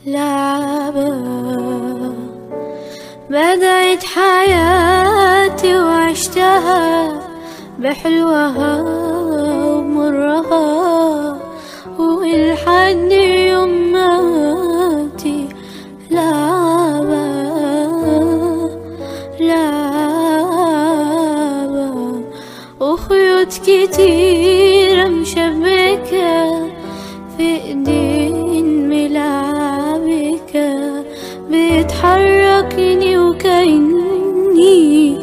لعبة بدأت حياتي وعشتها بحلوها ومرها ولحد يوم ماتي لعبة لعبة وخيوط كتيرة مشبكة في ايدين ملعبك بتحركني وكأني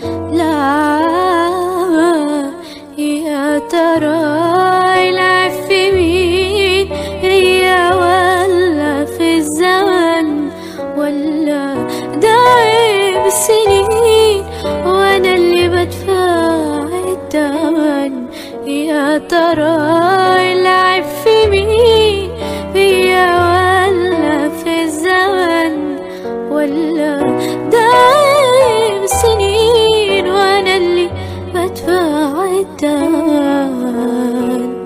لعبة يا ترى العب في مين هي ولا في الزمن ولا ده عيب السنين وانا اللي بدفع الثمن يا ترى العب في مين هي ولا في الزمن ولا ده عيب السنين وانا اللي بدفع الثمن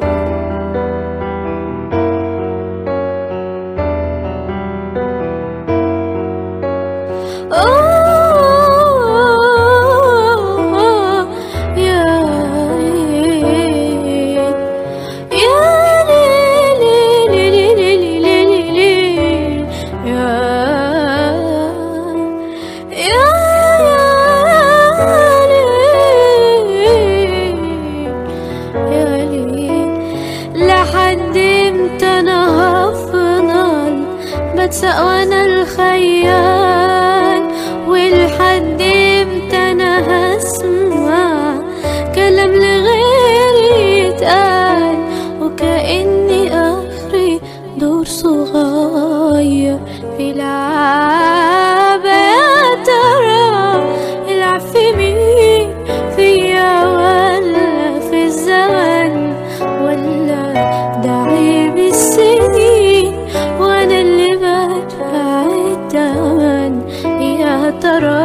أوه يا ليل يا ليل ليل ليل ليل ليل يا يا ليل يا ليل لحد امتى انا هفضل بتسق وانا الخيال ولحد امتى انا هسمع كلام لغيري يتقال وكأني اخري دور صغير في لعبة يا ترى العب في مين فيا ولا في الزمن ولا ده عيب السنين وانا اللي بدفع الثمن يا ترى